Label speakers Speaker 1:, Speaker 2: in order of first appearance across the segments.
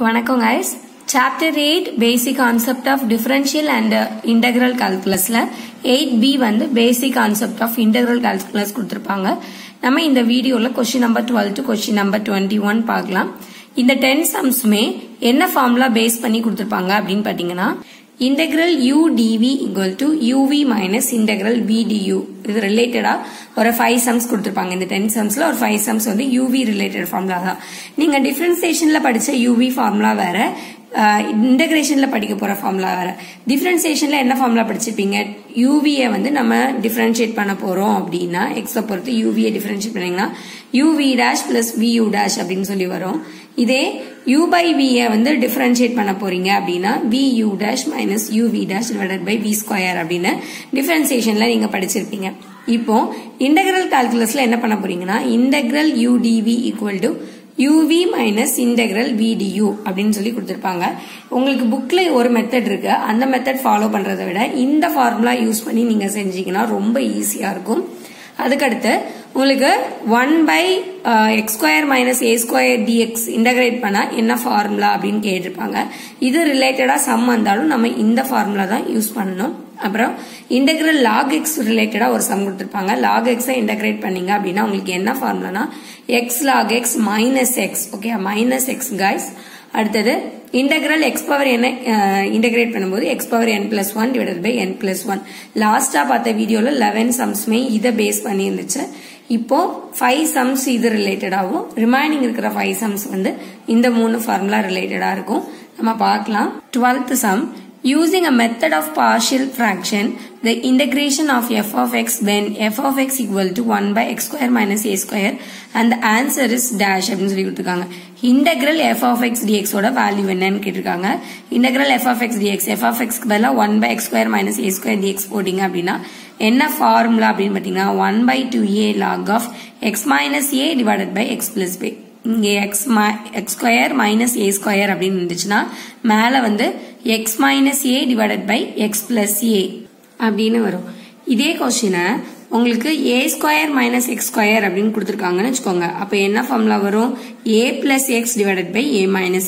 Speaker 1: வணக்கம் guys chapter eight basic concept of differential and integral கால்குலஸ்ல eight B வந்து basic concept of integral calculus கொடுத்துருப்பாங்க நம்ம இந்த வீடியோவில் question number twelve to question number twenty one பார்க்கலாம் இந்த டென் சம்ஸுமே என்ன ஃபார்முலா பேஸ் பண்ணி கொடுத்துருப்பாங்க அப்படின்னு பார்த்தீங்கன்னா integral u dv equal to uv minus integral v du இது ரிலேட்டடா ஒரு ஃபைவ் சம்ஸ் கொடுத்துருப்பாங்க இந்த டென் சம்ஸ்ல ஒரு ஃபைவ் சம்ஸ் வந்து யூவி ரிலேட்டட் ஃபார்முலா தான் நீங்க டிஃபரன்சியேஷன்ல படிச்ச யூவி ஃபார்முலா வேற இன்டகிரேஷன்ல படிக்க போற ஃபார்முலா வேற டிஃபரன்சியேஷன்ல என்ன ஃபார்முலா படிச்சிருப்பீங்க யூவியை வந்து நம்ம டிஃபரன்ஷியேட் பண்ண போறோம் அப்படின்னா எக்ஸ பொறுத்து யூவியை டிஃபரன்ஷியேட் பண்ணீங்கன்னா uv dash plus vu dash அப்படின்னு சொல்லி வரும் இதே யூ பை வியை வந்து டிஃபரன்ஷியேட் பண்ண போறீங்க அப்படின்னா v u dash minus u v dash divided by v square அப்படின்னு டிஃபரன்சியேஷன்ல நீங்க படிச்சிருப்பீங்க இப்போ இன்டகிரல் கால்குலஸ்ல என்ன பண்ண போறீங்கன்னா integral u dv equal to uv minus integral vdu அப்படின்னு சொல்லி கொடுத்துருப்பாங்க உங்களுக்கு புக்ல ஒரு மெத்தட் இருக்கு அந்த மெத்தட் ஃபாலோ பண்றதை விட இந்த ஃபார்முலா யூஸ் பண்ணி நீங்க செஞ்சீங்கன்னா ரொம்ப ஈஸியா இருக்கும் அதுக்கடுத்து உங்களுக்கு one by x square minus A square dx integrate பண்ணா என்ன ஃபார்முலா அப்படின்னு கேட்டிருப்பாங்க இது ரிலேட்டடா சம் வந்தாலும் நம்ம இந்த ஃபார்முலா தான் யூஸ் பண்ணணும் அப்புறம் இன்டெகிரல் லாக் எக்ஸ் ரிலேட்டடா ஒரு சம் கொடுத்துருப்பாங்க லாக் எக்ஸை இன்டகிரேட் பண்ணீங்க அப்படின்னா உங்களுக்கு என்ன ஃபார்முலானா x log x minus x okay minus x guys அடுத்தது இன்டகிரல் எக்ஸ் பவர் என்ன இன்டகிரேட் பண்ணும்போது x power n plus one divided by n plus one லாஸ்டா பார்த்த வீடியோல லெவன் சம்ஸ்மே இதை பேஸ் பண்ணி இருந்துச்சு இப்போ ஃபைவ் சம்ஸ் இது ரிலேட்டடாகவும் ரிமைனிங் இருக்கிற ஃபைவ் சம்ஸ் வந்து இந்த மூணு ஃபார்முலா ரிலேட்டடா இருக்கும் நம்ம பார்க்கலாம் twelfth sum Using a method of partial fraction, the integration of f of x when f of x equal to 1 by x square minus a square and the answer is dash அப்படின்னு சொல்லி கொடுத்துருக்காங்க integral f of x dx ஓட value என்னன்னு கேட்டிருக்காங்க integral f of x dx f of x பதிலாக 1 by x square minus a square dx போட்டீங்க அப்படின்னா என்ன ஃபார்முலா அப்படின்னு பார்த்தீங்கன்னா 1 by 2a log of x minus a divided by x plus b இங்கே எக்ஸ் எக்ஸ் ஸ்கொயர் மைனஸ் ஏ square அப்படின்னு இருந்துச்சுன்னா மேலே வந்து x minus a divided by x plus a அப்படின்னு வரும் இதே கொஸ்டினை உங்களுக்கு a square minus x square அப்படின்னு கொடுத்துருக்காங்கன்னு வச்சுக்கோங்க அப்போ என்ன ஃபார்முலா வரும் a plus x divided by a minus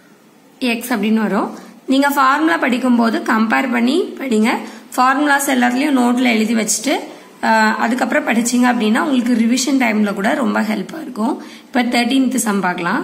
Speaker 1: x அப்படின்னு வரும் நீங்கள் ஃபார்முலா படிக்கும்போது கம்பேர் பண்ணி படிங்க ஃபார்முலாஸ் எல்லாத்துலேயும் நோட்டில் எழுதி வச்சுட்டு அதுக்கப்புறம் படிச்சீங்க அப்படின்னா உங்களுக்கு ரிவிஷன் டைம்ல கூட ரொம்ப ஹெல்ப்பாக இருக்கும் இப்போ தேர்ட்டீன்த் சம் பார்க்கலாம்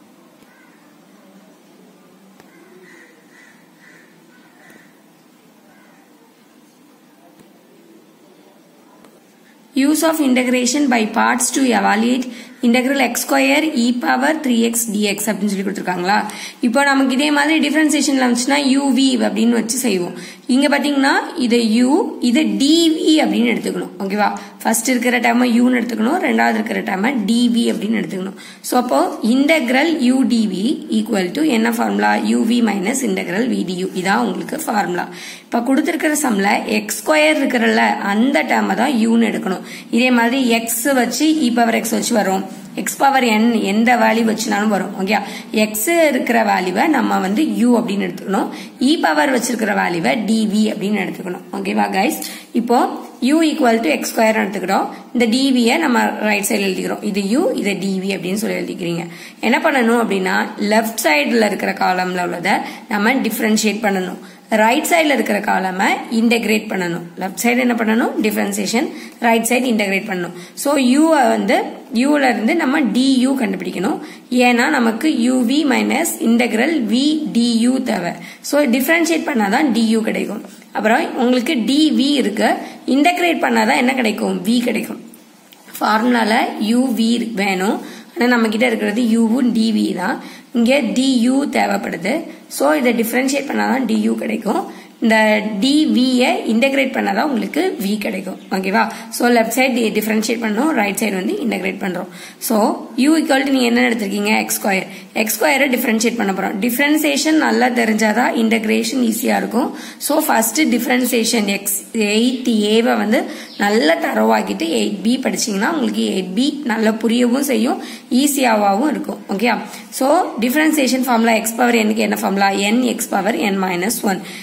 Speaker 1: use of integration by parts to evaluate integral x square e power 3x dx அப்படின்னு சொல்லி கொடுத்துருக்காங்களா இப்போ நமக்கு இதே மாதிரி டிஃபரன்சியேஷன்ல வந்துச்சுன்னா uv அப்படின்னு வச்சு செய்வோம் இங்க பாத்தீங்கன்னா இதை u இதை dv அப்படின்னு எடுத்துக்கணும் ஓகேவா ஃபர்ஸ்ட் இருக்கிற டைம் யூன்னு எடுத்துக்கணும் ரெண்டாவது இருக்கிற டைம் dv அப்படின்னு எடுத்துக்கணும் ஸோ அப்போ integral u dv equal to என்ன formula uv minus integral vdu இதான் உங்களுக்கு ஃபார்முலா இப்போ கொடுத்துருக்கிற சம்ல எக்ஸ் ஸ்கொயர் இருக்கிறல்ல அந்த டேர்மை தான் யூன்னு எடுக்கணும் இதே மாதிரி எக்ஸ் வச்சு இ பவர் எக்ஸ் வச்சு வரும் எக்ஸ் பவர் என் எந்த வேல்யூ வச்சுனாலும் வரும் ஓகே எக்ஸ் இருக்கிற வேல்யூவை நம்ம வந்து யூ அப்படின்னு எடுத்துக்கணும் இ பவர் வச்சிருக்கிற வேல்யூவை டிவி அப்படின்னு எடுத்துக்கணும் ஓகேவா கைஸ் இப்போ u equal to x square எடுத்துக்கிறோம் இந்த டிவியை நம்ம ரைட் சைடில் எழுதிக்கிறோம் இது யூ இது டிவி அப்படின்னு சொல்லி எழுதிக்கிறீங்க என்ன பண்ணணும் அப்படின்னா லெஃப்ட் சைடில் இருக்கிற காலம்ல உள்ளதை நம்ம டிஃப்ரென்ஷியேட் பண்ணணும் ரைட் சைடில் இருக்கிற காலமை இன்டெகிரேட் பண்ணணும் லெஃப்ட் சைடு என்ன பண்ணணும் டிஃபரன்சியேஷன் ரைட் சைடு இன்டெகிரேட் பண்ணணும் ஸோ யூவை வந்து யூல இருந்து நம்ம டியூ கண்டுபிடிக்கணும் ஏன்னா நமக்கு uv minus integral v du தேவை ஸோ டிஃபரன்ஷியேட் பண்ணாதான் டியூ கிடைக்கும் அப்புறம் உங்களுக்கு டிவி இருக்கு இன்டெகிரேட் பண்ணாதான் என்ன கிடைக்கும் வி கிடைக்கும் ஃபார்முலால யூவி வேணும் ஆனால் நம்ம கிட்ட இருக்கிறது யூவும் டிவி தான் இங்கே டியூ தேவைப்படுது ஸோ இதை டிஃப்ரென்ஷியேட் பண்ணாதான் டியூ கிடைக்கும் இந்த டிவியை இன்டகிரேட் பண்ணாதான் உங்களுக்கு வி கிடைக்கும் ஓகேவா ஸோ லெஃப்ட் சைடு டிஃபரன்ஷியேட் பண்ணணும் ரைட் சைடு வந்து இன்டகிரேட் பண்ணுறோம் ஸோ யூ ஈக்குவல் டு நீங்கள் என்ன எடுத்திருக்கீங்க எக்ஸ் ஸ்கொயர் எக்ஸ் ஸ்கொயரை டிஃபரன்ஷியேட் பண்ண போகிறோம் டிஃபரன்சியேஷன் நல்லா தெரிஞ்சாதான் இன்டகிரேஷன் ஈஸியாக இருக்கும் so first differentiation x eight ஏவை வந்து நல்லா தரவாக்கிட்டு எயிட் பி படிச்சிங்கன்னா உங்களுக்கு எயிட் பி நல்லா புரியவும் செய்யும் ஈஸியாகவும் இருக்கும் okay so differentiation formula x power என்னுக்கு என்ன formula n x power n minus one இங்கே என்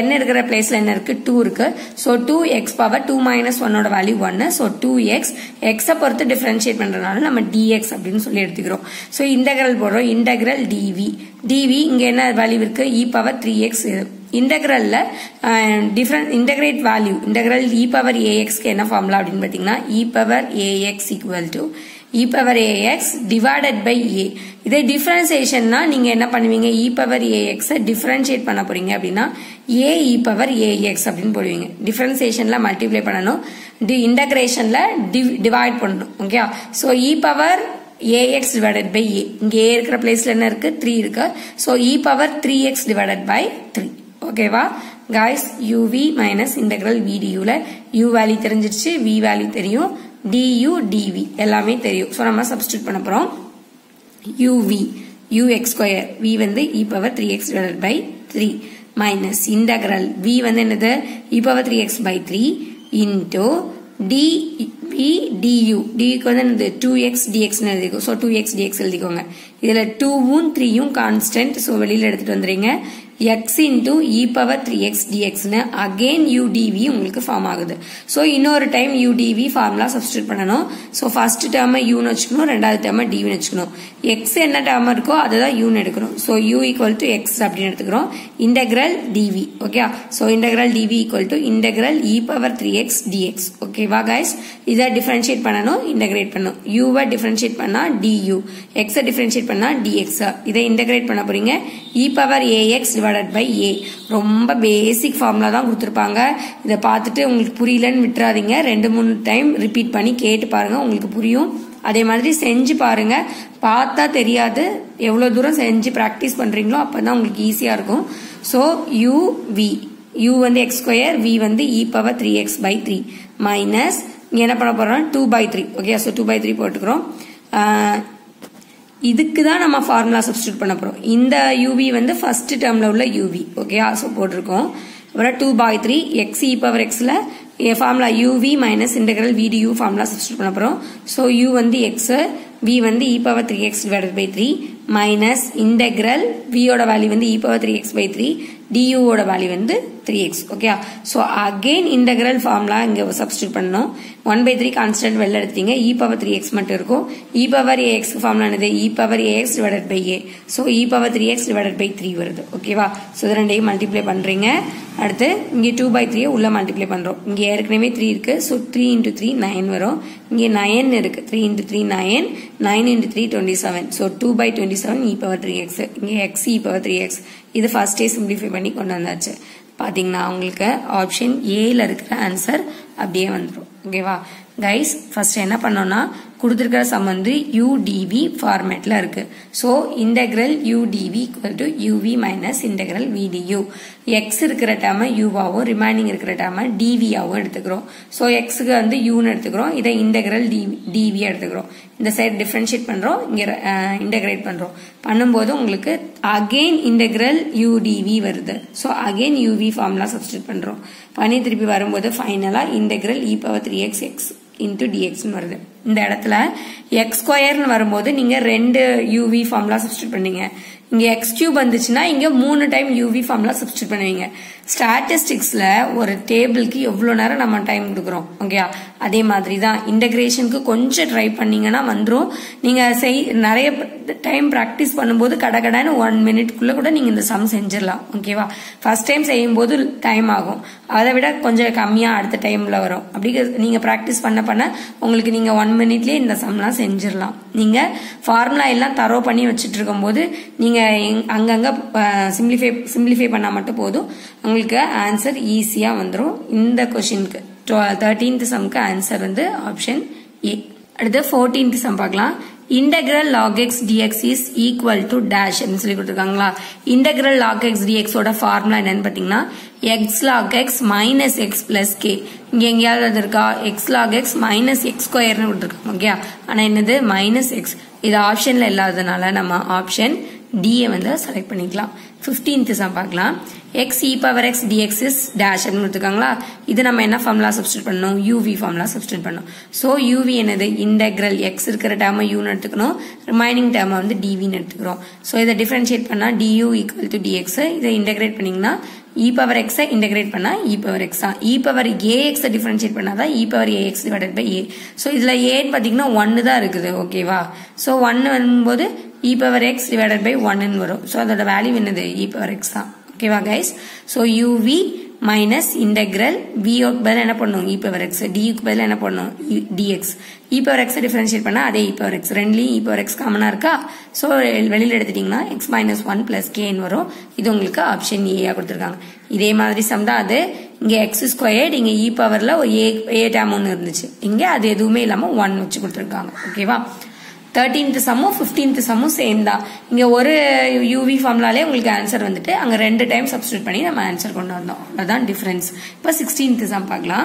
Speaker 1: n இருக்கிற பிளேஸ்ல என்ன இருக்கு டூ இருக்கு so two x power two minus ஒன்னோட வேல்யூ ஒன்னு ஸோ டூ எக்ஸ் எக்ஸை பொறுத்து டிஃபரன்ஷியேட் பண்றதுனால நம்ம டிஎக்ஸ் அப்படின்னு சொல்லி எடுத்துக்கிறோம் ஸோ இன்டகிரல் போடுறோம் இன்டகிரல் டிவி டிவி இங்க என்ன வேல்யூ இருக்கு இ பவர் த்ரீ எக்ஸ் இன்டகிரல்ல different integrate value integral e power ஏஎக்ஸ்க்கு என்ன ஃபார்முலா அப்படின்னு பார்த்தீங்கன்னா e power ax equal to e power ax divided by a இதே டிஃபரன்சியேஷன்னா நீங்க என்ன பண்ணுவீங்க இ பவர் ஏஎக்ஸை டிஃபரன்ஷியேட் பண்ண போறீங்க அப்படின்னா ஏ இ பவர் ஏஎக்ஸ் அப்படின்னு போடுவீங்க டிஃபரன்சியேஷன்ல மல்டிப்ளை பண்ணணும் டி இன்டகிரேஷன்ல டிவைட் பண்ணணும் okay so e power ax divided by a இங்க ஏ இருக்கிற பிளேஸ்ல என்ன இருக்கு த்ரீ இருக்கு so e power three x divided by three ஓகேவா காய்ஸ் யூவி மைனஸ் இன்டகிரல் விடியூல யூ வேல்யூ தெரிஞ்சிருச்சு வி வேல்யூ தெரியும் டியூ டிவி எல்லாமே தெரியும் ஸோ நம்ம சப்ஸ்டியூட் பண்ண போறோம் uv u x square v வந்து e power three x divided by three minus integral v வந்து என்னது e power three x by three into d v du டிக்கு வந்து என்னது டூ எக்ஸ் டிஎக்ஸ்னு எழுதிக்கோ ஸோ டூ எக்ஸ் டிஎக்ஸ் எழுதிக்கோங்க இதில் டூவும் த்ரீயும் கான்ஸ்டன்ட் ஸோ வெளியில் எடுத்துட்டு வந்துடுங்க x into e power three x டிஎக்ஸ்னு அகெயின் யூடிவி உங்களுக்கு ஃபார்ம் ஆகுது ஸோ இன்னொரு டைம் யூடிவி ஃபார்முலா சப்ஸ்டியூட் பண்ணணும் ஸோ ஃபர்ஸ்ட் டேர்மை யூன்னு வச்சுக்கணும் ரெண்டாவது டேர்மை டிவின்னு வச்சுக்கணும் எக்ஸ் என்ன டேர்ம் இருக்கோ அதை தான் யூன்னு எடுக்கணும் so u equal to x அப்படின்னு எடுத்துக்கிறோம் integral dv okay so integral dv equal to integral e power three x dx ஓகேவா கைஸ் இதை டிஃபரன்ஷியேட் பண்ணணும் இன்டெகிரேட் பண்ணணும் யூவை டிஃபரன்ஷியேட் பண்ணா டியூ எக்ஸை டிஃபரன்ஷியேட் பண்ணா டிஎக்ஸ் இதை இன்டெகிரேட் பண்ண போறீங்க e power ax divided by a ரொம்ப பேசிக் ஃபார்முலா தான் கொடுத்துருப்பாங்க இதை பார்த்துட்டு உங்களுக்கு புரியலன்னு விட்டுறாதீங்க ரெண்டு மூணு டைம் ரிப்பீட் பண்ணி கேட்டு பாருங்க உங்களுக்கு புரியும் அதே மாதிரி செஞ்சு பாருங்க பார்த்தா தெரியாது எவ்வளோ தூரம் செஞ்சு ப்ராக்டிஸ் பண்றீங்களோ அப்பதான் உங்களுக்கு ஈஸியா இருக்கும் ஸோ யூ வி யூ வந்து எக்ஸ் ஸ்கொயர் வி வந்து e power three x by three minus இங்கே என்ன பண்ண போறோம் two by three okay so two by three போட்டுக்கிறோம் இதுக்கு தான் நம்ம ஃபார்முலா சப்ஸ்டியூட் பண்ண போறோம் இந்த யூவி வந்து ஃபர்ஸ்ட் டேர்ம்ல உள்ள யூவி ஓகே ஸோ போட்டிருக்கோம் அப்புறம் two by three x e power எக்ஸ்ல formula UV minus integral vdu formula substitute பண்ண போறோம் ஸோ யூ வந்து எக்ஸ் வி வந்து e power three x divided by three minus integral வியோட வேல்யூ வந்து e power three x by three டியூவோட value வந்து three x okay so again integral ஃபார்ம்லாம் இங்கே சப்ஸ்டியூட் பண்ணணும் ஒன் பை த்ரீ கான்ஸ்டன்ட் வெளில எடுத்தீங்க இ பவர் த்ரீ எக்ஸ் மட்டும் இருக்கும் இ பவர் ஏ எக்ஸ் ஃபார்ம்லாம் என்னது e power a x divided by a so e power three x divided by three வருது ஓகேவா ஸோ இது ரெண்டையும் மல்டிப்ளை பண்ணுறீங்க அடுத்து இங்கே டூ பை த்ரீயை உள்ள மல்டிப்ளை பண்ணுறோம் இங்கே ஏற்கனவே த்ரீ இருக்கு so three into three nine வரும் இங்கே நயன் இருக்கு three into three nine nine into three twenty seven so two by twenty seven e power three x இங்கே x e power three x இது ஃபர்ஸ்டே சிம்பிளிஃபை பண்ணி கொண்டு வந்தாச்சு பார்த்தீங்கன்னா உங்களுக்கு ஆப்ஷன் ஏல இருக்கிற ஆன்சர் அப்படியே வந்துடும் ஓகேவா கைஸ் ஃபர்ஸ்ட் என்ன பண்ணோம்னா கொடுத்துருக்கிற சம் வந்து யூடிவி ஃபார்மேட்ல இருக்கு so integral udv equal to uv minus integral vdu x இருக்கிற டேர்மை யூவாவும் ரிமைனிங் இருக்கிற டேர்மை டிவியாவும் எடுத்துக்கிறோம் ஸோ எக்ஸுக்கு வந்து யூன்னு எடுத்துக்கிறோம் இதை இன்டெக்ரல் டிவி டிவி எடுத்துக்கிறோம் இந்த சைடு டிஃபரன்ஷியேட் பண்றோம் இங்க இன்டெகிரேட் பண்றோம் பண்ணும்போது உங்களுக்கு அகெயின் இன்டெக்ரல் யூடிவி வருது so again uv formula substitute பண்றோம் பண்ணி திருப்பி வரும்போது ஃபைனலா integral e power three x x into டிஎக்ஸ்னு வருது இந்த இடத்துல எக்ஸ் ஸ்கொயர்னு வரும்போது நீங்க ரெண்டு யூவி ஃபார்முலா சப்ஸ்டியூட் பண்ணீங்க இங்க எக்ஸ் கியூப் வந்துச்சுன்னா இங்க மூணு டைம் யூவி ஃபார்முலா சப்ஸ்டியூட் பண்ணுவீங்க ஸ்டாட்டிஸ்டிக்ஸ்ல ஒரு டேபிளுக்கு எவ்வளவு நேரம் நம்ம டைம் கொடுக்குறோம் ஓகேயா அதே மாதிரி தான் இன்டகிரேஷனுக்கு கொஞ்சம் ட்ரை பண்ணீங்கன்னா வந்துடும் நீங்க செய் நிறைய டைம் ப்ராக்டிஸ் பண்ணும்போது கடகடன்னு ஒன் மினிட்குள்ள கூட நீங்க இந்த சம் செஞ்சிடலாம் ஓகேவா ஃபர்ஸ்ட் டைம் செய்யும் போது டைம் ஆகும் அதை விட கொஞ்சம் கம்மியா அடுத்த டைம்ல வரும் அப்படி நீங்க ப்ராக்டிஸ் பண்ண பண்ண உங்களுக்கு நீங்க ஒன் மினிட்லயே இந்த சம்லாம் செஞ்சிடலாம் நீங்க ஃபார்முலா எல்லாம் தரோ பண்ணி வச்சுட்டு இருக்கும்போது நீங்க அங்கங்க சிம்பிளிஃபை சிம்பிளிஃபை பண்ணா மட்டும் போதும் உங்களுக்கு ஆன்சர் ஈஸியா வந்துடும் இந்த கொஷினுக்கு தேர்டீன்த் சம்க்கு ஆன்சர் வந்து ஆப்ஷன் ஏ அடுத்து ஃபோர்டீன்த் சம் பார்க்கலாம் integral log x dx is equal to dash அப்படின்னு சொல்லி கொடுத்துருக்காங்களா இன்டெக்ரல் லாக் எக்ஸ் டிஎக்ஸோட ஃபார்முலா என்னன்னு பார்த்தீங்கன்னா x log x minus x plus k இங்க எங்கேயாவது இருக்கா x log x minus x ஸ்கொயர்னு கொடுத்துருக்காங்க ஓகே ஆனா என்னது மைனஸ் எக்ஸ் இது ஆப்ஷன்ல இல்லாததுனால நம்ம ஆப்ஷன் டியை வந்து செலக்ட் பண்ணிக்கலாம் ஃபிஃப்டீன்த் சம் பார்க்கலாம் x e power x dx is dash அப்படின்னு கொடுத்துருக்காங்களா இது நம்ம என்ன ஃபார்முலா சப்ஸ்டியூட் பண்ணணும் யூவி ஃபார்முலா சப்ஸ்டியூட் பண்ணணும் ஸோ யூவி என்னது இன்டெக்ரல் எக்ஸ் இருக்கிற டேர்மை யூன்னு எடுத்துக்கணும் ரிமைனிங் டேர்மை வந்து டிவின்னு எடுத்துக்கிறோம் ஸோ இதை டிஃபரன்ஷியேட் பண்ணால் டியூ ஈக்குவல் டு டிஎக்ஸ் இதை இன்டெகிரேட் பண்ணிங்கன்னா இ பவர் எக்ஸை இன்டகிரேட் பண்ணா இ பவர் எக்ஸ் தான் இ பவர் ஏஎக்ஸ் டிஃபரன்ஷியேட் பண்ணாதான் e power ax divided by a so இதுல ஏன்னு பாத்தீங்கன்னா ஒன்னு தான் இருக்குது ஓகேவா ஸோ ஒன்னு வரும்போது e power x divided by ஒன்னு வரும் ஸோ அதோட வேல்யூ என்னது இ பவர் எக்ஸ் தான் ஓகேவா guys so u v minus integral வியோக்கு பதில் என்ன பண்ணும் இ பவர் எக்ஸ் டியூக்கு பதில் என்ன பண்ணும் d x e power x differentiate பண்ணா அதே இ பவர் எக்ஸ் ரெண்டுலையும் இ பவர் எக்ஸ் காமனா இருக்கா ஸோ வெளியில் எடுத்துட்டீங்கன்னா எக்ஸ் மைனஸ் ஒன் பிளஸ் கேன்னு வரும் இது உங்களுக்கு ஆப்ஷன் ஏயா கொடுத்துருக்காங்க இதே மாதிரி சம் தான் அது இங்க எக்ஸ் ஸ்கொயர்ட் இங்க இ பவர்ல ஒரு ஏ ஏ டேம் ஒன்று இருந்துச்சு இங்க அது எதுவுமே இல்லாம ஒன் வச்சு கொடுத்துருக்காங்க ஓகேவா தேர்ட்டீன்த் சம்மும் ஃபிஃப்டீன்த் சம்மும் சேம் தான் இங்க ஒரு யூவி ஃபார்ம்லாலே உங்களுக்கு ஆன்சர் வந்துட்டு அங்க ரெண்டு டைம் சப்ஸ்டியூட் பண்ணி நம்ம ஆன்சர் கொண்டு வந்தோம் அதான் டிஃபரன்ஸ் இப்போ சிக்ஸ்டீன்த் சம் பார்க்கலாம்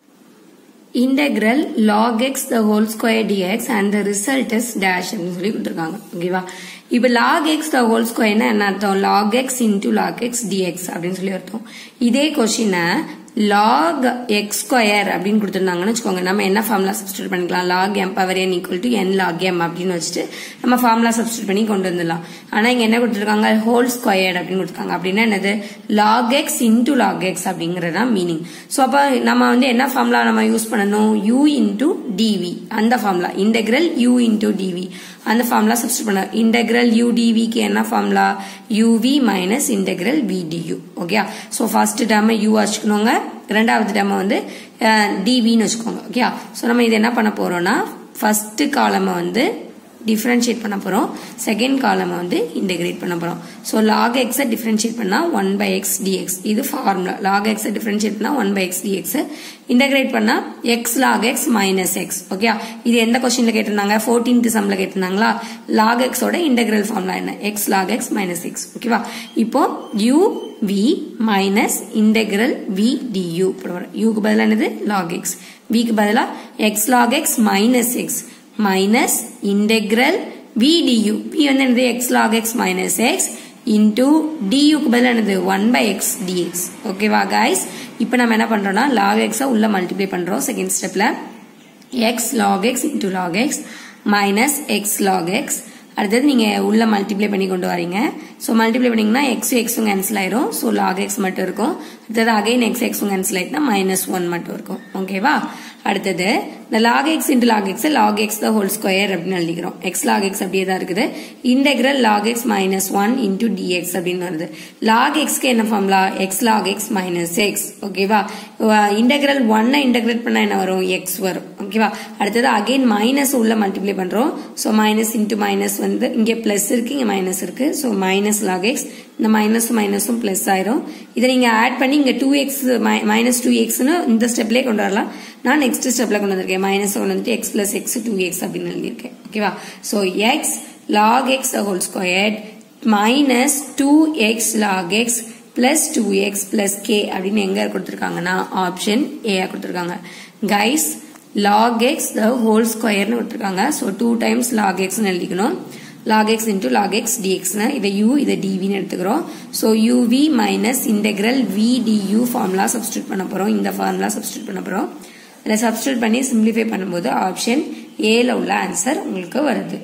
Speaker 1: integral log x the whole square dx and the result is dash அப்படின்னு சொல்லி கொடுத்துருக்காங்க ஓகேவா இப்போ லாக் எக்ஸ் த ஹோல் ஸ்கொயர்னா என்ன அர்த்தம் log x into log x d x அப்படின்னு சொல்லி அர்த்தம் இதே கொஸ்டினை லாக் எக்ஸ் ஸ்கொயர் அப்படின்னு கொடுத்துருந்தாங்கன்னு வச்சுக்கோங்க நம்ம என்ன ஃபார்முலா சப்ஸ்டியூட் பண்ணிக்கலாம் log m power n equal to n log m அப்படின்னு வச்சுட்டு நம்ம ஃபார்முலா சப்ஸ்டியூட் பண்ணி கொண்டு வந்துடலாம் ஆனா இங்க என்ன கொடுத்துருக்காங்க ஹோல் ஸ்கொயர் அப்படின்னு கொடுத்துருக்காங்க அப்படின்னா என்னது log x into log x அப்படிங்கிறது தான் மீனிங் ஸோ அப்போ நம்ம வந்து என்ன ஃபார்முலா நம்ம யூஸ் பண்ணணும் யூ இன்டூ டிவி அந்த formula integral u into d v அந்த ஃபார்முலா சப்ஸ்டியூட் பண்ண இன்டெக்ரல் யூ டிவிக்கு என்ன formula UV minus integral v d u okay so first term u வச்சுக்கணுங்க ரெண்டாவது டேர்ம் வந்து டிவின்னு வச்சுக்கோங்க ஓகே ஸோ நம்ம இது என்ன பண்ண போறோம்னா ஃபர்ஸ்ட் காலமை வந்து டிஃபரன்ஷியேட் பண்ண போறோம் செகண்ட் காலம் வந்து இன்டெகிரேட் பண்ண போறோம் ஸோ லாக் எக்ஸை டிஃபரன்ஷியேட் பண்ணா ஒன் பை எக்ஸ் டிஎக்ஸ் இது ஃபார்முலா லாக் எக்ஸை டிஃபரன்ஷியேட் பண்ணா one by x d x integrate பண்ணா x log x minus x okay இது எந்த கொஸ்டின்ல கேட்டிருந்தாங்க ஃபோர்டீன்த் சம்ல கேட்டிருந்தாங்களா லாக் எக்ஸோட இன்டெகிரல் ஃபார்முலா என்ன x log x minus x ஓகேவா இப்போ u v minus integral v d u யூக்கு பதிலாக என்னது லாக் எக்ஸ் விக்கு பதிலாக x log x minus x minus integral v d u v வந்து என்னது x log x minus x into டியூக்கு பதில் என்னது ஒன் பை எக்ஸ் டிஎக்ஸ் ஓகேவா கைஸ் இப்போ நம்ம என்ன பண்றோம்னா லாக் எக்ஸை உள்ள மல்டிப்ளை பண்றோம் செகண்ட் ஸ்டெப்ல x log x into log x minus x log x அடுத்தது நீங்க உள்ள மல்டிப்ளை பண்ணி கொண்டு வரீங்க ஸோ மல்டிப்ளை பண்ணீங்கன்னா எக்ஸும் எக்ஸும் கேன்சல் ஆயிரும் ஸோ லாக் எக்ஸ் மட்டும் இருக்கும் அடுத்தது அகைன் எக்ஸ் எக்ஸும் கேன்சல் ஆயிட்டுனா மைனஸ் ஒன் மட்டும் இருக்கும் ஓகேவா அடுத்தது இந்த log x into log x log x the whole square அப்படின்னு எழுதிக்கிறோம் எக்ஸ் லாக் எக்ஸ் அப்படியே தான் இருக்குது integral log x minus one into d x அப்படின்னு வருது லாக் எக்ஸ்க்கு என்ன formula x log x minus x ஓகேவா இன்டெகிரல் ஒன்னை இன்டெகிரேட் பண்ணா என்ன வரும் எக்ஸ் வரும் ஓகேவா அடுத்தது அகைன் மைனஸ் உள்ள மல்டிப்ளை பண்றோம் ஸோ மைனஸ் இன்டூ மைனஸ் வந்து இங்கே பிளஸ் இருக்கு இங்கே மைனஸ் இருக்கு ஸோ மைனஸ் லாக் எக்ஸ் இந்த மைனஸ் மைனஸும் பிளஸ் ஆயிரும் இதை நீங்க ஆட் பண்ணி இங்க டூ எக்ஸ் மைனஸ் டூ எக்ஸ்னு இந்த ஸ்டெப்லேயே கொண்டு வரலாம் நான் நெக்ஸ்ட் ஸ்டெப்ல கொண்டு வந்திருக்கேன் மைனஸ் கொண்டு வந்துட்டு x plus x two x அப்படின்னு எழுதியிருக்கேன் ஓகேவா so x log x whole square minus two x log x plus two x plus k அப்படின்னு எங்க கொடுத்துருக்காங்கன்னா ஆப்ஷன் ஏ கொடுத்துருக்காங்க guys log x the whole ஸ்கொயர்னு கொடுத்துருக்காங்க ஸோ டூ டைம்ஸ் லாக் எக்ஸ்னு எழுதிக்கணும் log x into log x dx னா இதை u இதை dv னு எடுத்துக்கிறோம் so uv minus integral v du formula substitute பண்ண போறோம் இந்த ஃபார்முலா சப்ஸ்டியூட் பண்ண போறோம் இதை சப்ஸ்டியூட் பண்ணி சிம்பிளிஃபை பண்ணும்போது ஆப்ஷன் ஏல உள்ள ஆன்சர் உங்களுக்கு வருது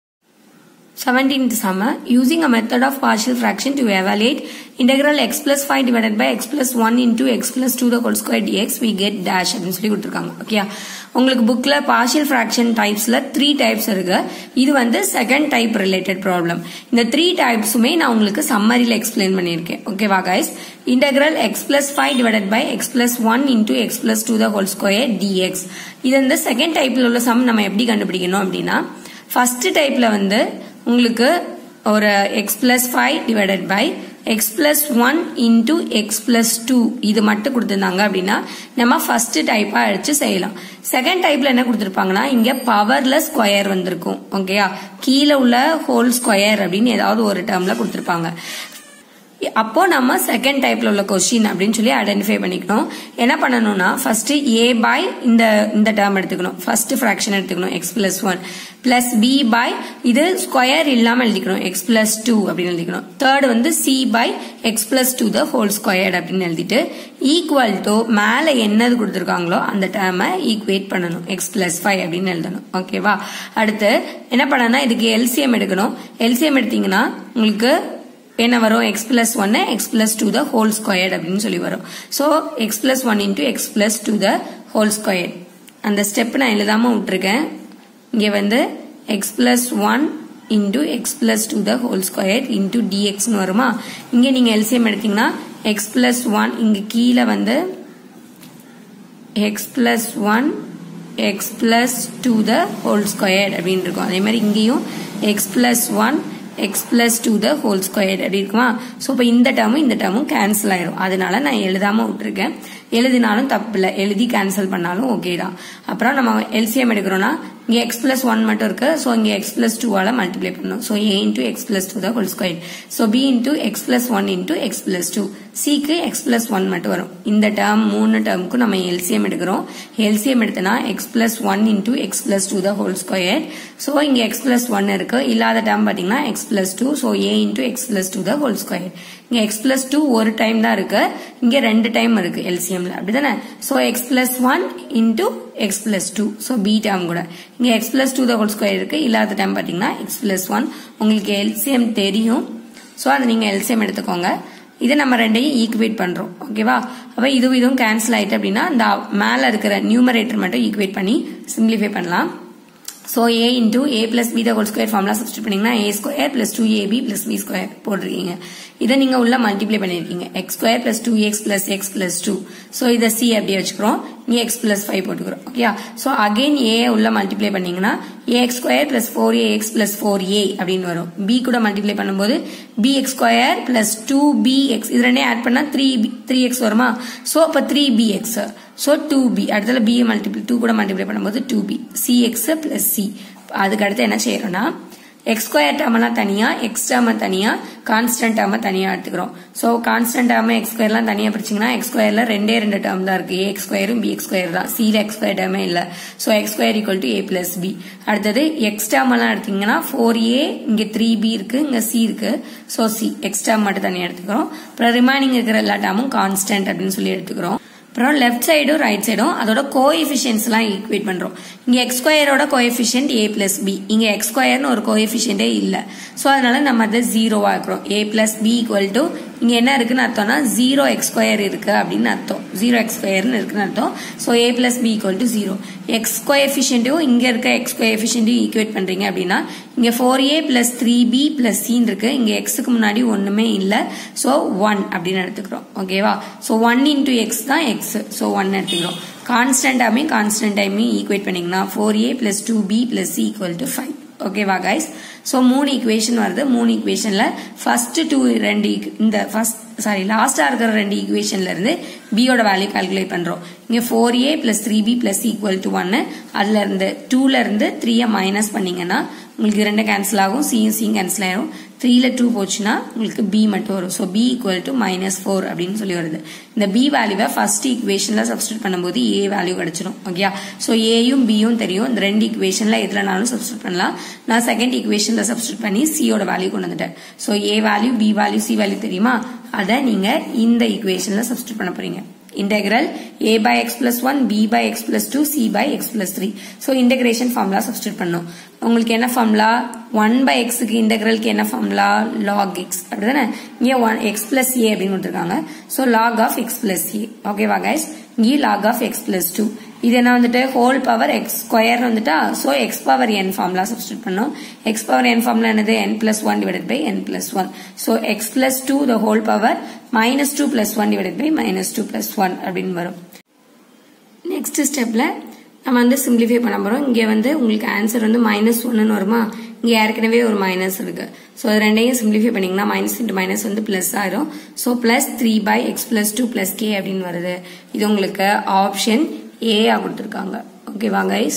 Speaker 1: 17th summer using a method of partial fraction to evaluate integral x plus 5 divided by x plus 1 into x plus 2 the whole square dx we get dash அப்படின்னு சொல்லி கொடுத்துருக்காங்க okay உங்களுக்கு புக்ல பார்ஷியல் ஃபிராக்ஷன் டைப்ஸ்ல three types இருக்கு இது வந்து second type related problem இந்த த்ரீ டைப்ஸுமே நான் உங்களுக்கு சம்மரியில் எக்ஸ்பிளைன் பண்ணியிருக்கேன் ஓகேவா guys integral x plus five divided by x plus one into x plus two the whole square d x இது வந்து செகண்ட் டைப்ல உள்ள சம் நம்ம எப்படி கண்டுபிடிக்கணும் அப்படின்னா ஃபர்ஸ்ட் டைப்ல வந்து உங்களுக்கு ஒரு x plus five divided by x plus one into x plus two இது மட்டும் கொடுத்துருந்தாங்க அப்படின்னா நம்ம ஃபர்ஸ்ட் டைப்பா அடிச்சு செய்யலாம் செகண்ட் டைப்ல என்ன கொடுத்துருப்பாங்கன்னா இங்க பவர்ல ஸ்கொயர் வந்திருக்கும் ஓகேயா கீழே உள்ள ஹோல் ஸ்கொயர் அப்படின்னு ஏதாவது ஒரு டேர்ம்ல கொடுத்துருப்பாங்க அப்போ நம்ம செகண்ட் டைப்ல உள்ள கொஸ்டின் அப்படின்னு சொல்லி ஐடென்டிஃபை பண்ணிக்கணும் என்ன பண்ணணும்னா ஃபர்ஸ்ட் ஏ பை இந்த இந்த டேர்ம் எடுத்துக்கணும் ஃபர்ஸ்ட் ஃபிராக்ஷன் எடுத்துக்கணும் x plus one plus b by இது ஸ்கொயர் இல்லாம எழுதிக்கணும் எக்ஸ் பிளஸ் டூ அப்படின்னு எழுதிக்கணும் தேர்ட் வந்து c by x plus two the whole squared அப்படின்னு எழுதிட்டு ஈக்குவல் டு மேல என்னது கொடுத்துருக்காங்களோ அந்த டேர்மை ஈக்குவேட் பண்ணணும் எக்ஸ் பிளஸ் ஃபைவ் அப்படின்னு எழுதணும் ஓகேவா அடுத்து என்ன பண்ணனா இதுக்கு எல்சிஎம் எடுக்கணும் எல்சிஎம் எடுத்தீங்கன்னா உங்களுக்கு என்ன வரும் எக்ஸ் பிளஸ் ஒன்னு x plus two the whole squared அப்படின்னு சொல்லி வரும் so x plus one into x plus two the whole squared அந்த ஸ்டெப் நான் எழுதாம விட்டுருக்கேன் இங்கே வந்து x plus one into x plus two the whole square into டிஎக்ஸ்னு வருமா இங்கே நீங்கள் எல்சிஎம் எடுத்தீங்கன்னா எக்ஸ் பிளஸ் ஒன் இங்கே கீழே வந்து x plus one x plus two the whole square அப்படின்னு இருக்கும் அதே மாதிரி இங்கேயும் x plus one x plus two the whole square அப்படி இருக்குமா ஸோ இப்போ இந்த டேர்மும் இந்த டேர்மும் கேன்சல் ஆயிரும் அதனால நான் எழுதாம விட்டுருக்கேன் எழுதினாலும் தப்பு இல்லை எழுதி கேன்சல் பண்ணாலும் ஓகே தான் அப்புறம் நம்ம எல்சிஎம் எடுக்கிறோம்னா இங்கே எக்ஸ் பிளஸ் ஒன் மட்டும் இருக்கு ஸோ இங்கே எக்ஸ் பிளஸ் டூவால் மல்டிப்ளை பண்ணணும் so a into x plus two தான் whole square so b into x plus one into x plus two சிக்கு எக்ஸ் பிளஸ் ஒன் மட்டும் வரும் இந்த டேர்ம் மூணு டேர்முக்கும் நம்ம எல்சிஎம் எடுக்கிறோம் எல்சிஎம் எடுத்தனா x plus one into x plus two தான் ஹோல் ஸ்கொயர் ஸோ இங்கே எக்ஸ் பிளஸ் ஒன் இருக்கு இல்லாத டேர்ம் பார்த்தீங்கன்னா x plus two so a into x plus two தான் ஹோல் ஸ்கொயர் இங்கே எக்ஸ் பிளஸ் டூ ஒரு டைம் தான் இருக்கு இங்கே ரெண்டு டைம் இருக்கு எல்சிஎம்ல அப்படிதானே so x plus one into x plus two so b term கூட இங்கே x plus two the whole square இருக்கு இல்லாத டைம் பார்த்தீங்கன்னா எக்ஸ் பிளஸ் ஒன் உங்களுக்கு எல்சிஎம் தெரியும் ஸோ அதை நீங்கள் எல்சிஎம் எடுத்துக்கோங்க இதை நம்ம ரெண்டையும் ஈக்குவேட் பண்றோம் ஓகேவா அப்ப இதுவும் இதுவும் கேன்சல் ஆயிட்டு அப்படின்னா இந்த மேல இருக்கிற நியூமரேட்டர் மட்டும் ஈக்குவேட் பண்ணி சிம்பிளிஃபை பண்ணலாம் so a into a plus B the whole square formula substitute பண்ணீங்கன்னா a square plus two AB plus B square போட்டிருக்கீங்க இதை நீங்க உள்ள மல்டிப்ளை பண்ணிருக்கீங்க x square plus two x plus x plus two so இதை c அப்படியே வச்சுக்கிறோம் நீ எக்ஸ் பிளஸ் ஃபைவ் போட்டுக்கிறோம் ஓகே ஸோ அகைன் ஏ உள்ள மல்டிப்ளை பண்ணீங்கன்னா a x square plus four a x plus four a அப்படின்னு வரும் பி கூட மல்டிப்ளை பண்ணும்போது b x square plus two b x இது ரெண்டே ஆட் பண்ணா த்ரீ த்ரீ எக்ஸ் வருமா ஸோ அப்போ three b x so two b அடுத்தது பி மல்டிப்ளை டூ கூட மல்டிப்ளை பண்ணும்போது two b c x plus c அதுக்கு அடுத்து என்ன செய்யறோம்னா எக்ஸ் ஸ்கொயர் டேர்மெல்லாம் தனியா எக்ஸ் டேர்மை தனியா கான்ஸ்டன்ட் டேர்மை தனியா எடுத்துக்கிறோம் ஸோ கான்ஸ்டன்ட் டேர்மை எக்ஸ் ஸ்கொயர்லாம் தனியா பிரிச்சிங்கன்னா எக்ஸ் ஸ்கொயர்ல ரெண்டே ரெண்டு டேர்ம் தான் இருக்கு ஏ எக்ஸ் ஸ்கொயரும் பி எக்ஸ் ஸ்கொயர் தான் சில எக்ஸ் ஸ்கொயர் டேர்மே இல்லை so x square equal to a plus b அடுத்தது எக்ஸ் டேர்ம் எல்லாம் எடுத்தீங்கன்னா ஃபோர் ஏ இங்க த்ரீ பி இருக்கு இங்க சி இருக்கு ஸோ சி எக்ஸ் டேர்ம் மட்டும் தனியாக எடுத்துக்கிறோம் அப்புறம் ரிமைனிங் இருக்கிற எல்லா டேர்மும் கான்ஸ்டன்ட் அப்படின்னு சொல்லி எடுத்துக்கிறோம் அப்புறம் லெஃப்ட் சைடும் ரைட் சைடும் அதோட கோஎஃபிஷியன்ஸ் எல்லாம் ஈக்குவேட் பண்றோம் இங்க எக்ஸ் ஸ்கொயரோட கோஎஃபிஷியன்ட் ஏ பிளஸ் பி இங்க எக்ஸ் ஸ்கொயர்னு ஒரு கோஎஃபிஷியன்டே இல்ல சோ அதனால நம்ம அதை ஜீரோவா இருக்கிறோம் a plus b equal to இங்க என்ன இருக்குன்னு அர்த்தம்னா ஜீரோ எக்ஸ் ஸ்கொயர் இருக்கு அப்படின்னு அர்த்தம் ஜீரோ எக்ஸ் ஸ்கொயர்னு இருக்குன்னு அர்த்தம் so a plus b equal to zero x கோஎஃபிஷியன்ட்டும் இங்க இருக்க எக்ஸ் கோஎஃபிஷியன்ட்டையும் ஈக்குவேட் பண்றீங்க அப்படின்னா இங்க four a plus three b plus சின்னு இருக்கு இங்க எக்ஸுக்கு முன்னாடி ஒண்ணுமே இல்ல ஸோ ஒன் அப்படின்னு எடுத்துக்கிறோம் ஓகேவா ஸோ ஒன் இன்டூ எக்ஸ் தான் எக்ஸ் ஸோ ஒன் எடுத்துக்கிறோம் கான்ஸ்டன்டாமே கான்ஸ்டன்டாமே ஈக்குவேட் பண்ணீங்கன்னா four a plus two b plus c equal to five ஓகேவா கைஸ் ஸோ மூணு ஈக்குவேஷன் வருது மூணு ஈக்குவேஷன்ல ஃபர்ஸ்ட் டூ ரெண்டு equ- இந்த ஃபர்ஸ்ட் சாரி லாஸ்டா இருக்கிற ரெண்டு ஈக்குவேஷன்ல இருந்து பியோட வேல்யூ கால்குலேட் பண்றோம் இங்க four a plus three b plus equal to ஒன்னு அதுல இருந்து டூல இருந்து த்ரீயை மைனஸ் பண்ணீங்கன்னா உங்களுக்கு ரெண்டு கேன்சல் ஆகும் சியும் சியும் கேன்சல் ஆயிரும் த்ரீல டூ போச்சுன்னா உங்களுக்கு பி மட்டும் வரும் so b equal to minus four அப்படின்னு சொல்லி வருது இந்த பி வேல்யூவை ஃபர்ஸ்ட் ஈக்குவேஷன்ல சப்ஸ்டியூட் பண்ணும்போது ஏ வேல்யூ கிடைச்சிடும் ஓகேயா ஸோ ஏயும் பியும் தெரியும் இந்த ரெண்டு ஈக்குவேஷன்ல எதுலனாலும் சப்ஸ்டியூட் பண்ணலாம் நான் செகண்ட் ஈக்குவேஷன்ல சப்ஸ்டியூட் பண்ணி சியோட வேல்யூ கொண்டு வந்துட்டேன் so a value b value c value தெரியுமா அதை நீங்க இந்த ஈக்குவேஷன்ல சப்ஸ்டியூட் பண்ண போறீங்க integral a by x plus 1 b by x plus 2 c by x plus 3 so integration formula substitute பண்ணும் உங்களுக்கு என்ன ஃபார்முலா 1 by x க்கு இன்டெகிரலுக்கு என்ன ஃபார்முலா log x அப்படிதானே இங்க 1 x plus a அப்படின்னு கொடுத்திருக்காங்க so log of x plus a ஓகேவா guys இங்கே log of x plus 2 இது என்ன வந்துட்டு ஹோல் பவர் எக்ஸ் ஸ்கொயர் வந்துட்டா so x power n formula substitute பண்ணோம் எக்ஸ் பவர் என் ஃபார்முலா என்னது n plus one divide by n plus one so x plus two the whole power minus two plus one divide by minus two plus one அப்படின்னு வரும் next ஸ்டெப்ல நம்ம வந்து simplify பண்ண போறோம் இங்க வந்து உங்களுக்கு ஆன்சர் வந்து மைனஸ் ஒன்னு வருமா இங்க ஏற்கனவே ஒரு மைனஸ் இருக்கு ஸோ அது ரெண்டையும் சிம்பிளிஃபை பண்ணீங்கன்னா மைனஸ் இன்ட்டு மைனஸ் வந்து பிளஸ் ஆயிரும் so plus three by x plus two plus k அப்படின்னு வருது இது உங்களுக்கு ஆப்ஷன் ஏஆ கொடுத்துருக்காங்க ஓகேவா guys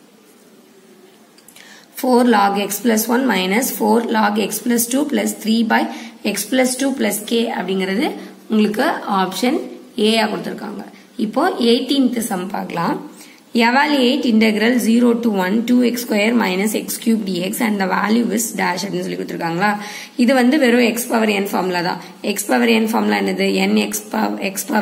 Speaker 1: 4 log x plus 1 minus 4 log x plus 2 plus 3 by x plus 2 plus k அப்படிங்கிறது உங்களுக்கு ஆப்ஷன் ஏ கொடுத்துருக்காங்க இப்போ 18th சம் பார்க்கலாம் evaluate integral 0 to 1 2x square minus x cube dx and the value is dash அப்படின்னு சொல்லி கொடுத்துருக்காங்களா இது வந்து வெறும் x power n ஃபார்முலா தான் x power n ஃபார்முலா என்னது n x power x power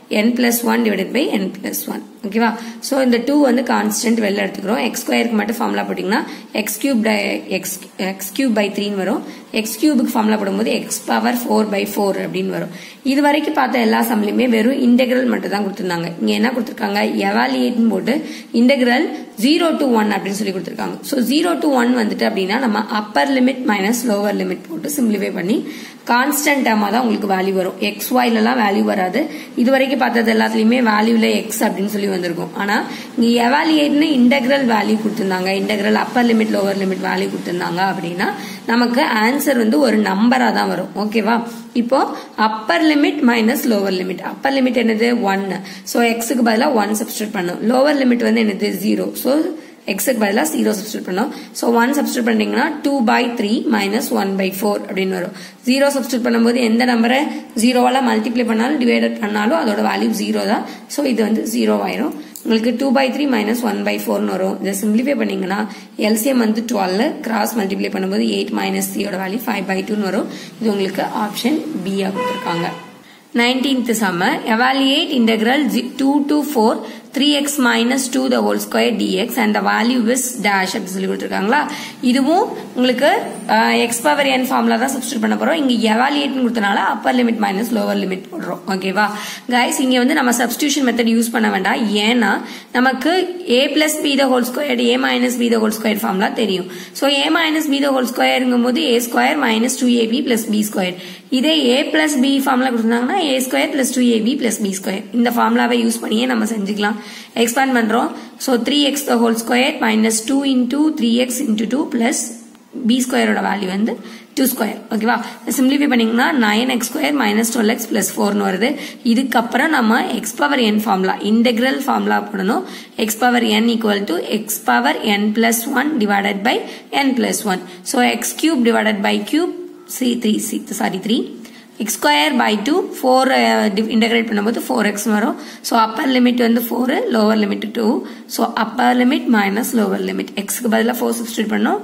Speaker 1: n plus one divided by n plus one ஓகேவா ஸோ இந்த டூ வந்து கான்ஸ்டன்ட் வெளில எடுத்துக்கிறோம் எக்ஸ் ஸ்கொயருக்கு மட்டும் ஃபார்முலா போட்டிங்கன்னா x cube x x cube by த்ரீன்னு வரும் எக்ஸ் கியூபுக்கு ஃபார்முலா போடும்போது x power four by four அப்படின்னு வரும் இது வரைக்கும் பார்த்த எல்லா சம்லையுமே வெறும் இன்டெகிரல் மட்டும் தான் கொடுத்துருந்தாங்க இங்க என்ன கொடுத்துருக்காங்க எவாலியேட்னு போட்டு இன்டெகிரல் ஜீரோ டு ஒன் அப்படின்னு சொல்லி கொடுத்துருக்காங்க ஸோ ஜீரோ டு ஒன் வந்துட்டு அப்படின்னா நம்ம upper limit minus lower limit போட்டு சிம்பிளிஃபை பண்ணி கான்ஸ்டன்ட் டேமா தான் உங்களுக்கு வேல்யூ வரும் எக்ஸ் ஒய்லலாம் வேல்யூ வராது இது வரைக்கும் பார்த்தது எல்லாத்துலயுமே வேல்யூல எக்ஸ் அப்படின்னு சொல்லி வந்திருக்கும் ஆனா இங்க எவாலியேட்னு இன்டெகிரல் வேல்யூ கொடுத்திருந்தாங்க integral upper limit lower limit value கொடுத்திருந்தாங்க அப்படின்னா நமக்கு ஆன்சர் வந்து ஒரு நம்பரா தான் வரும் ஓகேவா இப்போ upper limit minus lower limit upper limit என்னது ஒன் ஸோ எக்ஸுக்கு பதிலாக ஒன் சப்ஸ்டியூட் பண்ணும் லோவர் லிமிட் வந்து என்னது ஜீரோ ஸோ எக்ஸுக்கு பதிலாக ஜீரோ சப்ஸ்டியூட் பண்ணோம் ஸோ ஒன் சப்ஸ்டியூட் பண்ணீங்கன்னா two by three minus one by four அப்படின்னு வரும் ஜீரோ சப்ஸ்டியூட் பண்ணும்போது எந்த நம்பரை ஜீரோவால் மல்டிப்ளை பண்ணாலும் டிவைடட் பண்ணாலும் அதோட வேல்யூ ஜீரோ தான் ஸோ இது வந்து ஜீரோ ஆயிரும் உங்களுக்கு two by three minus one by ஃபோர்னு வரும் இதை சிம்பிளிஃபை பண்ணீங்கன்னா எல்சிஎம் வந்து டுவெல் கிராஸ் மல்டிப்ளை பண்ணும்போது எயிட் மைனஸ் த்ரீயோட வேல்யூ ஃபைவ் பை டூன்னு வரும் இது உங்களுக்கு ஆப்ஷன் பியா கொடுத்துருக்காங்க nineteenth sum evaluate integral two to four three x minus two the whole square dx and the value is dash அப்படின்னு சொல்லி கொடுத்துருக்காங்களா இதுவும் உங்களுக்கு எக்ஸ் பவர் என் ஃபார்ம்ல தான் சப்ஸ்டியூட் பண்ண போறோம் இங்க எவாலியேட்னு கொடுத்தனால upper limit minus lower limit போடுறோம் ஓகேவா கைஸ் இங்க வந்து நம்ம சப்ஸ்டியூஷன் மெத்தட் யூஸ் பண்ண வேண்டாம் ஏன்னா நமக்கு A plus B the whole square A minus B the whole square formula தெரியும் so A minus B the whole ஸ்கொயருங்கும் போது A square minus two AB plus B square இதே ஏ பிளஸ் பி ஃபார்ம்ல கொடுத்தாங்கன்னா A square plus two AB plus B square இந்த ஃபார்ம்லாவை use பண்ணியே நம்ம செஞ்சுக்கலாம் எக்ஸ்பேண்ட் பண்றோம் so three x the whole square minus two into three x into two plus B ஸ்கொயரோட value வந்து டூ ஸ்கொயர் ஓகேவா சிம்பிளிஃபை பண்ணீங்கன்னா nine x square minus twelve x plus ஃபோர்னு வருது இதுக்கப்புறம் நம்ம x power n formula integral formula போடணும் x power n equal to x power n plus one divided by n plus one so x cube divided by cube C three C sorry three x square by two four integrate பண்ணும்போது four x வரும் so upper limit வந்து four lower limit to so upper limit minus lower limit எக்ஸ்க்கு பதிலாக four substitute பண்ணோம்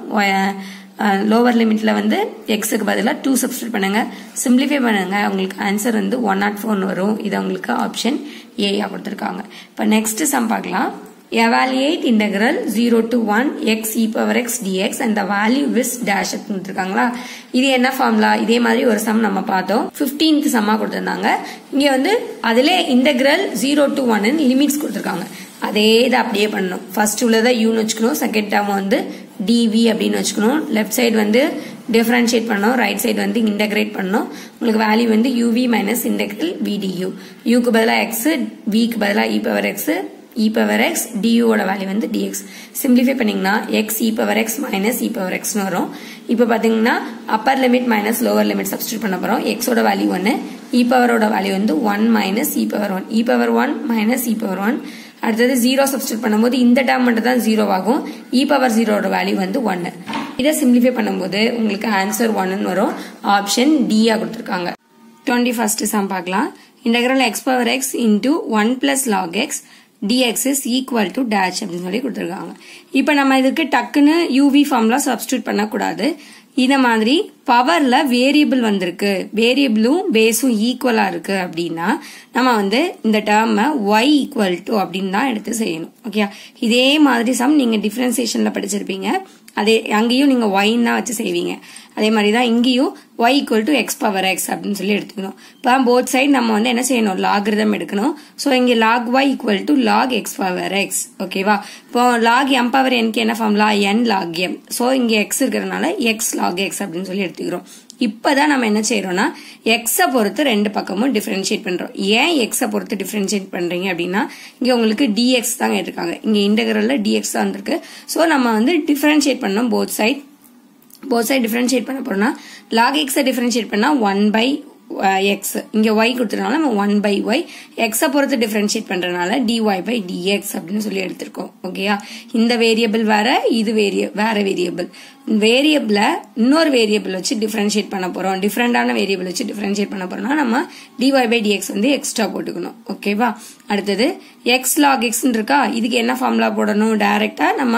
Speaker 1: lower லிமிட்ல வந்து எக்ஸுக்கு பதிலாக டூ சப்ஸ்டியூட் பண்ணுங்க சிம்பிளிஃபை பண்ணுங்க உங்களுக்கு ஆன்சர் வந்து ஒன் நாட் ஃபோர்னு வரும் இது உங்களுக்கு ஆப்ஷன் ஏயா கொடுத்துருக்காங்க இப்போ நெக்ஸ்ட் சம் பார்க்கலாம் evaluate integral 0 to 1 x e power x dx and the value is dash கொடுத்துருக்காங்களா இது என்ன ஃபார்முலா இதே மாதிரி ஒரு சம் நம்ம பார்த்தோம் 15th சம்மா கொடுத்திருந்தாங்க இங்க வந்து அதுல இன்டெகிரல் 0 to 1 லிமிட்ஸ் கொடுத்திருக்காங்க அதே இதை அப்படியே பண்ணணும் ஃபர்ஸ்ட் உள்ளதை யூன்னு வச்சுக்கணும் செகண்ட் டேர்ம் வந்து டிவி அப்படின்னு வச்சுக்கணும் லெஃப்ட் சைடு வந்து டிஃபரன்ஷியேட் பண்ணணும் ரைட் சைடு வந்து இன்டகிரேட் பண்ணணும் உங்களுக்கு வேல்யூ வந்து யூவி மைனஸ் இன்டெகிரல் விடியூ யூக்கு பதிலாக எக்ஸ் விக்கு பதிலாக e power x e power x டியூவோட வேல்யூ வந்து dx சிம்பிளிஃபை பண்ணீங்கன்னா x e power x minus e power எக்ஸ்னு வரும் இப்போ பார்த்தீங்கன்னா upper limit minus lower limit substitute பண்ண போகிறோம் எக்ஸோட வேல்யூ ஒன்று இ பவரோட வேல்யூ வந்து one minus e power one இ power one minus e power one அடுத்தது ஜீரோ சப்ஸ்டியூட் பண்ணும்போது இந்த டேர்ம் மட்டும் தான் ஜீரோ ஆகும் இ பவர் ஜீரோட வேல்யூ வந்து ஒன்று இதை சிம்பிளிஃபை பண்ணும்போது உங்களுக்கு ஆன்சர் ஒன்னு வரும் ஆப்ஷன் டியா கொடுத்துருக்காங்க டுவெண்ட்டி ஃபர்ஸ்ட் சம் பார்க்கலாம் integral x power x into one plus log x dx is equal to dash அப்படின்னு சொல்லி கொடுத்துருக்காங்க இப்போ நம்ம இதுக்கு டக்குன்னு யூவி ஃபார்ம்ல சப்ஸ்டியூட் பண்ணக்கூடாது இந்த மாதிரி பவர்ல வேரியபிள் வந்திருக்கு வேரியபிளும் பேஸும் ஈக்குவலா இருக்கு அப்படின்னா நம்ம வந்து இந்த டேர்மை ஒய் ஈக்குவல் டு அப்படின்னு தான் எடுத்து செய்யணும் ஓகே இதே மாதிரி சம் நீங்க டிஃபரன்சியேஷன்ல படிச்சிருப்பீங்க அதே அங்கேயும் நீங்க ஒய்ன்னு தான் வச்சு செய்வீங்க அதே மாதிரி தான் இங்கேயும் y equal to x power x அப்படின்னு சொல்லி எடுத்துக்கணும் இப்போ போத் சைடு நம்ம வந்து என்ன செய்யணும் லாகிருதம் எடுக்கணும் ஸோ இங்கே log y equal to log x power x ஓகேவா இப்போ லாக் எம் பவர் என்க்கு என்ன formula n log m so இங்கே எக்ஸ் இருக்கிறதுனால எக்ஸ் லாக் எக்ஸ் அப்படின்னு சொல்லி எடுத்துக்கிறோம் இப்பதான் நம்ம என்ன செய்யறோம்னா எக்ஸை பொறுத்து ரெண்டு பக்கமும் டிஃபரன்ஷியேட் பண்றோம் ஏன் எக்ஸை பொறுத்து டிஃபரன்ஷியேட் பண்றீங்க அப்படின்னா இங்க உங்களுக்கு டிஎக்ஸ் தான் கேட்டிருக்காங்க இங்க இன்டகிரல்ல டிஎக்ஸ் தான் வந்திருக்கு ஸோ நம்ம வந்து டிஃபரன்ஷியேட் பண்ணோம் both side both side differentiate பண்ண போறோம்னா லாக் எக்ஸை டிஃபரன்ஷியேட் பண்ணா ஒன் பை எக்ஸ் இங்க ஒய் கொடுத்ததுனால நம்ம ஒன் பை ஒய் எக்ஸை பொறுத்து டிஃபரன்ஷியேட் பண்றதுனால டிஒய் பை டிஎக்ஸ் அப்படின்னு சொல்லி எடுத்திருக்கோம் ஓகேயா இந்த வேரியபிள் வேற இது வேரிய வேற வேரியபிள் வேரியபிள இன்னொரு வேரியபிள் வச்சு டிஃபரன்ஷியேட் பண்ண போறோம் டிஃப்ரெண்டான வேரியபிள் வச்சு டிஃபரன்ஷியேட் பண்ண போறோம்னா நம்ம டிஒய் பை டிஎக்ஸ் வந்து எக்ஸ்ட்ரா போட்டுக்கணும் ஓகேவா அடுத்தது எக்ஸ் லாக் எக்ஸ் இருக்கா இதுக்கு என்ன ஃபார்முலா போடணும் டைரக்டா நம்ம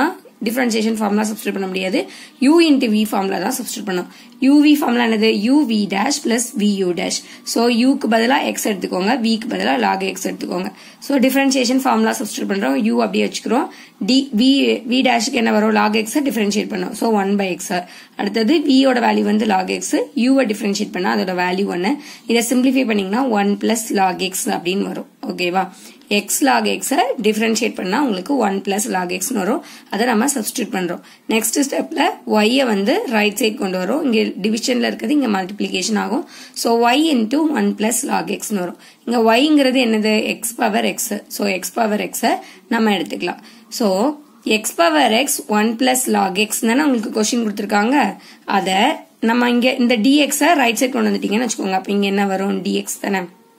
Speaker 1: டிஃபரன்சியேஷன் ஃபார்முலா சப்ஸ்டியூட் பண்ண முடியாது யூ இன்ட்டு வி ஃபார்முலா தான் சப்ஸ்டியூட் பண்ணும் யூவி ஃபார்முலா என்னது u v dash plus v u dash so யூக்கு பதிலாக எக்ஸ் எடுத்துக்கோங்க விக்கு பதிலாக லாக் எக்ஸ் எடுத்துக்கோங்க ஸோ டிஃபரன்சியேஷன் ஃபார்முலா சப்ஸ்டியூட் பண்றோம் யூ அப்படியே வச்சுக்கிறோம் டி வி வி டேஷுக்கு என்ன வரும் லாக் எக்ஸ் டிஃபரன்ஷியேட் பண்ணும் ஸோ ஒன் பை எக்ஸ் அடுத்தது வியோட வேல்யூ வந்து லாக் எக்ஸ் யூவை டிஃபரன்ஷியேட் பண்ணா அதோட வேல்யூ ஒன்னு இதை சிம்பிளிஃபை பண்ணீங்கன்னா ஒன் பிளஸ் லாக் எக்ஸ் அப்படின்னு வரும் ஓகேவா எக்ஸ் லாக் எக்ஸை டிஃபரன்ஷியேட் பண்ணா உங்களுக்கு ஒன் பிளஸ் லாக் எக்ஸ்னு வரும் அதை நம்ம சப்ஸ்டியூட் பண்றோம் நெக்ஸ்ட் ஸ்டெப்ல ஒய்யை வந்து ரைட் சைட் கொண்டு வரும் இங்க டிவிஷன்ல இருக்கிறது இங்க மல்டிபிளிகேஷன் ஆகும் so y into one plus log எக்ஸ்னு வரும் இங்க ஒய்ங்கிறது என்னது x power x so x power எக்ஸை நம்ம எடுத்துக்கலாம் so x power x one plus log x தானே உங்களுக்கு கொஸ்டின் கொடுத்துருக்காங்க அதை நம்ம இங்க இந்த டிஎக்ஸை ரைட் சைட் கொண்டு வந்துட்டீங்கன்னு வச்சுக்கோங்க அப்ப இங்க என்ன வரும் டிஎக்ஸ் தானே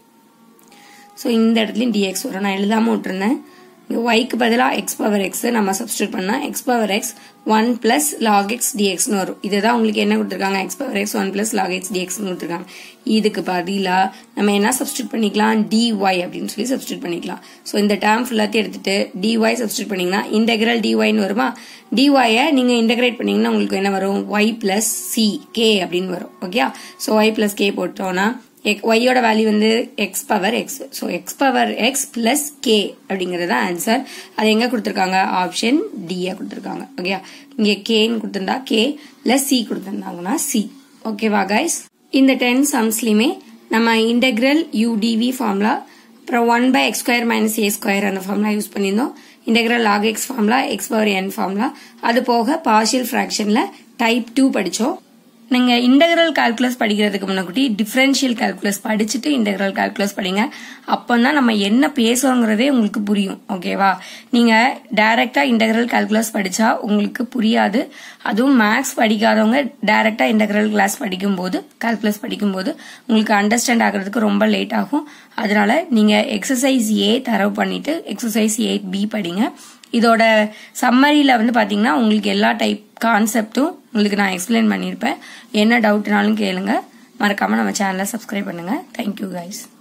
Speaker 1: ஸோ இந்த இடத்துலையும் டிஎக்ஸ் வரும் நான் எழுதாம விட்டுருந்தேன் இங்கே ஒய்க்கு பதிலாக எக்ஸ் பவர் எக்ஸ் நம்ம சப்ஸ்டியூட் பண்ணால் x power x one plus log x டிஎக்ஸ்னு வரும் இதுதான் உங்களுக்கு என்ன கொடுத்துருக்காங்க x power x one plus log x டிஎக்ஸ்னு கொடுத்துருக்காங்க இதுக்கு பதிலாக நம்ம என்ன சப்ஸ்டியூட் பண்ணிக்கலாம் டிஒய் அப்படின்னு சொல்லி சப்ஸ்டியூட் பண்ணிக்கலாம் ஸோ இந்த டேர்ம் ஃபுல்லாத்தையும் எடுத்துட்டு டிஒய் சப்ஸ்டியூட் பண்ணீங்கன்னா இன்டெகிரல் டிஒய்னு வருமா டிஒயை நீங்கள் இன்டெகிரேட் பண்ணீங்கன்னா உங்களுக்கு என்ன வரும் ஒய் பிளஸ் சி கே அப்படின்னு வரும் okay so y plus K போட்டோம்னா ஒய்யோட வேல்யூ வந்து x power x so x power x plus K அப்படிங்கிறது தான் ஆன்சர் அது எங்க கொடுத்துருக்காங்க ஆப்ஷன் டியா கொடுத்துருக்காங்க ஓகே இங்க கேன்னு கொடுத்துருந்தா கே பிளஸ் சி கொடுத்துருந்தாங்கன்னா சி ஓகேவா கைஸ் இந்த டென் சம்ஸ்லயுமே நம்ம இன்டெக்ரல் யூடிவி ஃபார்முலா அப்புறம் one by x square minus A square அந்த ஃபார்முலா யூஸ் பண்ணியிருந்தோம் integral log x formula x power n formula அது போக பார்ஷியல் ஃபிராக்ஷன்ல டைப் டூ படிச்சோம் நீங்க இன்டெகிரல் கால்குலஸ் படிக்கிறதுக்கு முன்னாடி டிஃபரன்ஷியல் கால்குலஸ் படிச்சுட்டு இன்டெகிரல் கால்குலஸ் படிங்க அப்பதான் நம்ம என்ன பேசுறோங்கிறதே உங்களுக்கு புரியும் ஓகேவா நீங்க டைரக்டா இன்டெகிரல் கால்குலஸ் படிச்சா உங்களுக்கு புரியாது அதுவும் மேக்ஸ் படிக்காதவங்க டைரக்டா இன்டெகிரல் கிளாஸ் படிக்கும்போது கால்குலஸ் படிக்கும்போது உங்களுக்கு அண்டர்ஸ்டாண்ட் ஆகிறதுக்கு ரொம்ப லேட் ஆகும் அதனால நீங்க எக்ஸசைஸ் ஏ தரவு பண்ணிட்டு எக்ஸசைஸ் எயிட் பி படிங்க இதோட சம்மரியில் வந்து பார்த்தீங்கன்னா உங்களுக்கு எல்லா டைப் கான்செப்டும் உங்களுக்கு நான் எக்ஸ்பிளைன் பண்ணியிருப்பேன் என்ன டவுட்னாலும் கேளுங்க மறக்காமல் நம்ம சேனலை சப்ஸ்கிரைப் பண்ணுங்கள் தேங்க்யூ கைஸ்